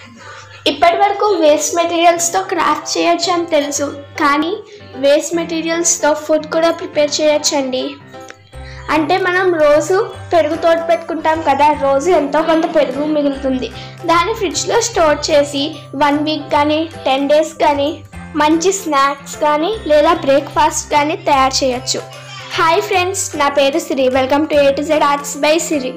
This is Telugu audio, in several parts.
ఇప్పటి వరకు వేస్ట్ మెటీరియల్స్తో క్రాఫ్ట్ చేయొచ్చు అని తెలుసు కానీ వేస్ట్ మెటీరియల్స్తో ఫుడ్ కూడా ప్రిపేర్ చేయొచ్చండి అంటే మనం రోజు పెరుగు తోడు పెట్టుకుంటాం కదా రోజు ఎంతో కొంత పెరుగు మిగులుతుంది దాన్ని ఫ్రిడ్జ్లో స్టోర్ చేసి వన్ వీక్ కానీ టెన్ డేస్ కానీ మంచి స్నాక్స్ కానీ లేదా బ్రేక్ఫాస్ట్ కానీ తయారు చేయొచ్చు హాయ్ ఫ్రెండ్స్ నా పేరు Siri welcome to A to Z arts by Siri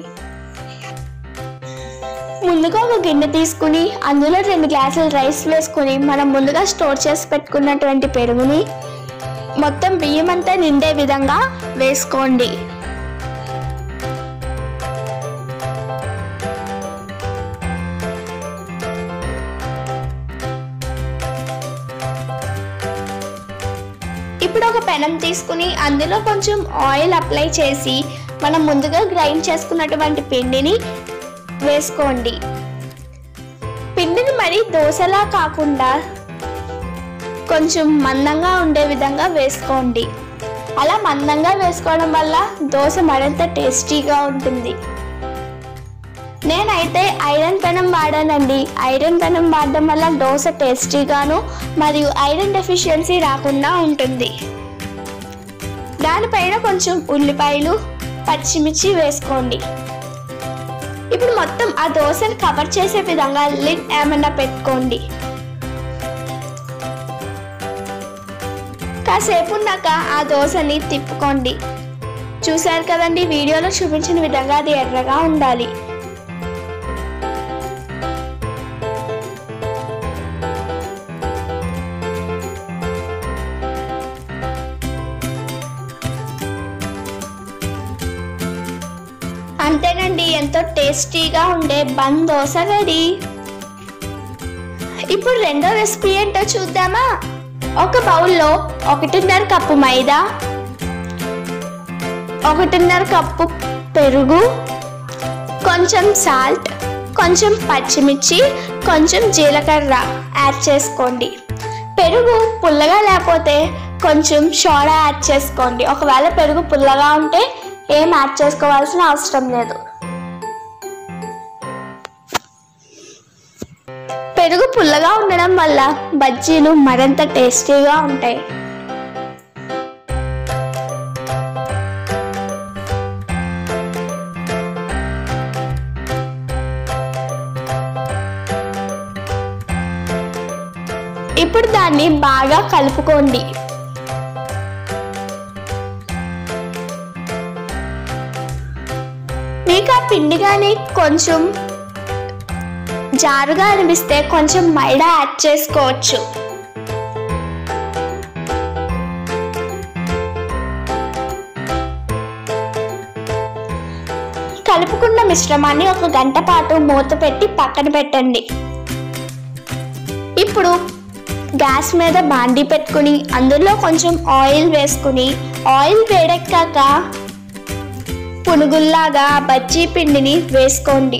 ముందుగా ఒక గిన్నె తీసుకుని అందులో రెండు గ్లాసులు రైస్ వేసుకుని మనం ముందుగా స్టోర్ చేసి పెట్టుకున్నటువంటి పెరుగుని మొత్తం బియ్యం అంతా నిండే విధంగా వేసుకోండి ఇప్పుడు ఒక పెనం తీసుకుని అందులో కొంచెం ఆయిల్ అప్లై చేసి మనం ముందుగా గ్రైండ్ చేసుకున్నటువంటి పిండిని వేసుకోండి పిండిని మరి దోశలా కాకుండా కొంచెం మందంగా ఉండే విధంగా వేసుకోండి అలా మందంగా వేసుకోవడం వల్ల దోశ మరింత టేస్టీగా ఉంటుంది నేనైతే ఐరన్ పెనం వాడానండి ఐరన్ పెనం వాడడం వల్ల దోశ టేస్టీగాను మరియు ఐరన్ డెఫిషియన్సీ రాకుండా ఉంటుంది దానిపైన కొంచెం ఉల్లిపాయలు పచ్చిమిర్చి వేసుకోండి ఇప్పుడు మొత్తం ఆ దోశని కవర్ చేసే విధంగా లిడ్ ఏమన్నా పెట్టుకోండి కాసేపు ఉన్నాక ఆ దోశని తిప్పుకోండి చూశారు కదండి వీడియోలో చూపించిన విధంగా అది ఎర్రగా ఉండాలి అంతేనండి ఎంతో టేస్టీగా ఉండే బన్ దోశ రెడీ ఇప్పుడు రెండో రెసిపీ ఏంటో చూద్దామా ఒక బౌల్లో ఒకటిన్నర కప్పు మైదా ఒకటిన్నర కప్పు పెరుగు కొంచెం సాల్ట్ కొంచెం పచ్చిమిర్చి కొంచెం జీలకర్ర యాడ్ చేసుకోండి పెరుగు పుల్లగా లేకపోతే కొంచెం సోడా యాడ్ చేసుకోండి ఒకవేళ పెరుగు పుల్లగా ఉంటే ఏం యాడ్ చేసుకోవాల్సిన అవసరం లేదు పెరుగు పుల్లగా ఉండడం వల్ల బజ్జీలు మరింత టేస్టీగా ఉంటాయి ఇప్పుడు దాన్ని బాగా కలుపుకోండి మీకు ఆ పిండి కానీ కొంచెం జారుగా అనిపిస్తే కొంచెం మైదా యాడ్ చేసుకోవచ్చు కలుపుకున్న మిశ్రమాన్ని ఒక గంట పాటు మూత పెట్టి పక్కన పెట్టండి ఇప్పుడు గ్యాస్ మీద బాండి పెట్టుకుని అందులో కొంచెం ఆయిల్ వేసుకుని ఆయిల్ వేడెక్కాక పునుగుల్లాగా బజ్జీ పిండిని వేసుకోండి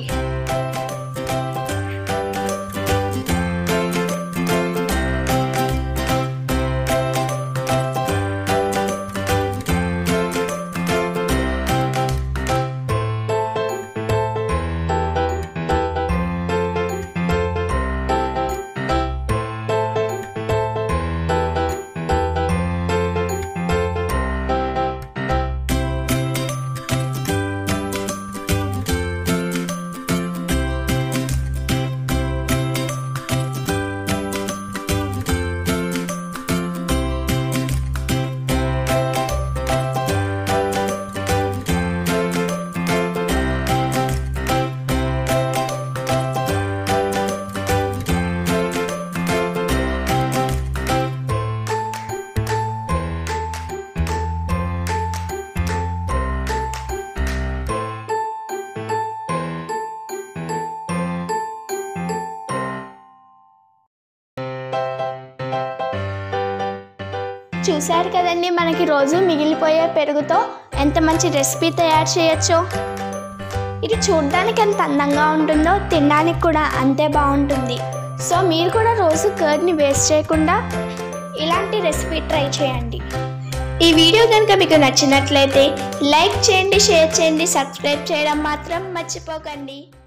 చూశారు కదండి మనకి రోజు మిగిలిపోయే పెరుగుతో ఎంత మంచి రెసిపీ తయారు చేయొచ్చో ఇది చూడడానికి ఎంత అందంగా ఉంటుందో తినడానికి కూడా అంతే బాగుంటుంది సో మీరు కూడా రోజు కర్డ్ని వేస్ట్ చేయకుండా ఇలాంటి రెసిపీ ట్రై చేయండి ఈ వీడియో కనుక మీకు నచ్చినట్లయితే లైక్ చేయండి షేర్ చేయండి సబ్స్క్రైబ్ చేయడం మాత్రం మర్చిపోకండి